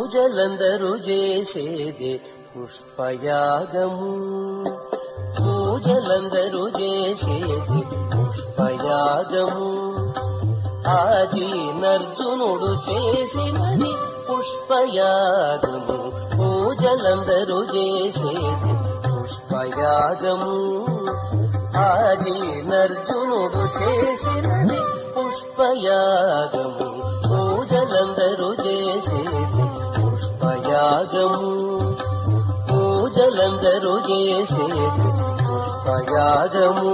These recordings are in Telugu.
పూజలందరూ చేసేదే పుష్పయాగము పూజలందరూ చేసేది పుష్పయాగము ఆజీ నర్జునుడు చేసినది పుష్పయాగము పూజలందరూ చేసేది పుష్పయాగము ఆది నర్జునుడు చేసినది పుష్పయాగము పూజలందరూ చేసేది పుష్పయాగము పూజలందరూ చేసేది పుష్పయాగము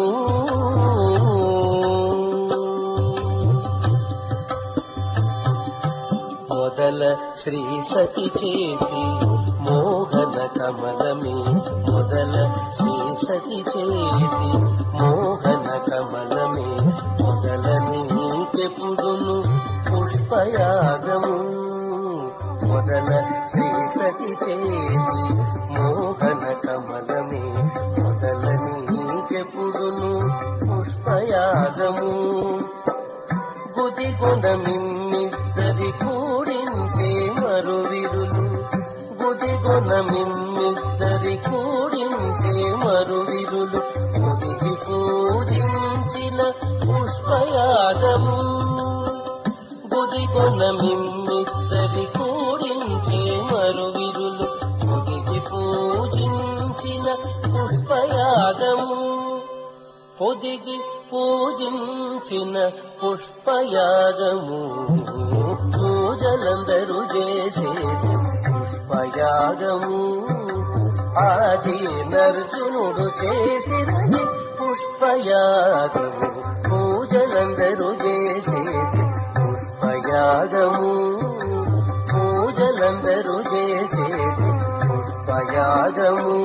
మొదల శ్రీ సతి చేతి మోహన కమలమే మొదల శ్రీ సతి చేతి మోహన కమలమే మొదల నీకెప్పుడును పుష్పయాగము మొదల శ్రీ సతి చేతి మోహన కమలమే మొదల నీకెప్పుడును పుష్పయాగము గుదిగొండ మిమ్మిద్దరి కూడించే మరువిరులు గుదిగొండ మిమ్మిద్దరి కూడించే మరువిరులు గుదిగి పూజించిన పుష్పయాగము గుదిగొండ మిమ్మిద్దరి కూడించే మరువిరులు గుదిగి పూజించిన పుష్పయాగము పొదిగి పూజించిన పుష్పయాగము పూజలందరూ చేసేది పుష్పయాగము ఆది నర్జునుడు చేసినది పుష్పయాగము పూజలందరూ చేసేది పుష్పయాగము పూజలందరూ చేసేది పుష్పయాగము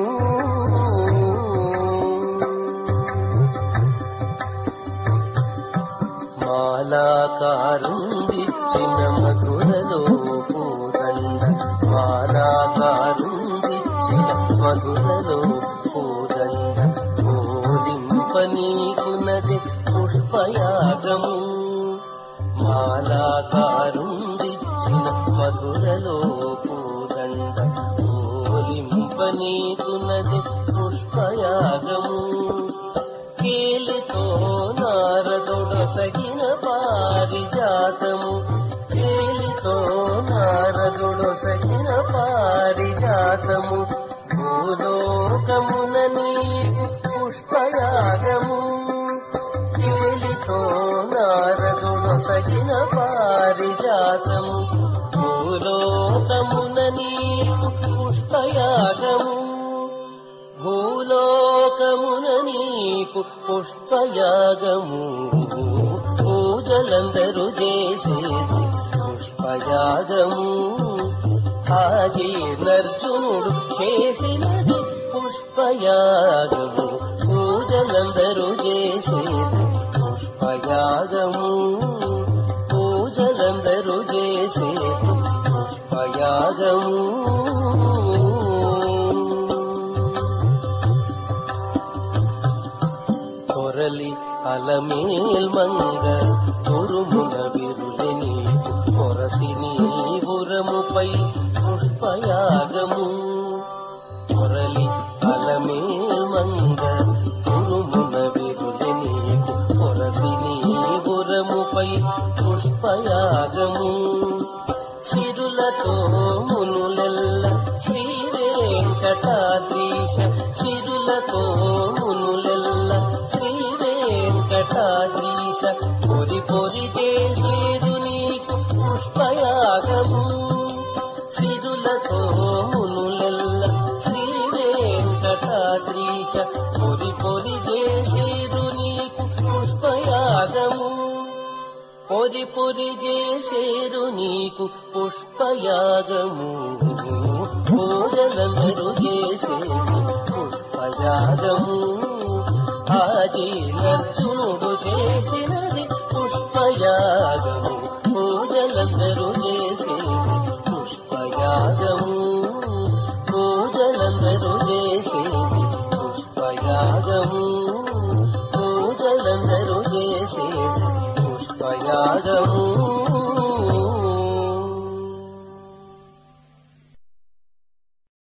మాలాకారుందిచ్చిన మధురలో పూదండ మాలాకారుందిచ్చిన మధురలో పూదండ ఓలింప నీకునది పుష్పయాగము మాలాకారుందిచ్చిన మధురలో పూదండ ఓలింప నీకునది పుష్పయాగము కేలితో నారదుడొసగిన పారిజాతము కేలితో నారదుడొసగిన పారిజాతము భూలోకమున నీకు పుష్పయాగము కేలితో నారదుడొసగిన పారిజాతము భూలోకమున నీకు పుష్పయాగము భూలోకమున నీకు పుష్పయాగము పూజలందరూ చేసేది పుష్పయాగము ఆజీ నర్జునుడు చేసినది పుష్పయాగము పూజలందరూ చేసేది పుష్పయాగము పూజలందరూ చేసేది పుష్పయాగము కొరలి అలమేల్ మంగ తురుమున విరులని కొరసి నీవురముపై పుష్పయాగము కొరలి అలమేల్ మంగ తురుమున విరులని కొరసి నీవురముపై పుష్పయాగము సిరులతో మునులెల్ల శ్రీ వెంకటాద్రీశ సిరులతో మునులెల్ల శ్రీ వెంకటాద్రీశ పొరి పొరి చేసేరు నీకు పుష్పయాగము సిరులతో మునులెల్ల శ్రీ వెంకటాద్రీశ పొరి పొరి చేసేరు నీకు పుష్పయాగము పొరి పొరి చేసేరు నీకు పుష్పయాగము పూజలందరూ చేసేది పుష్పయాగము ఆది నర్జునుడు చేసిన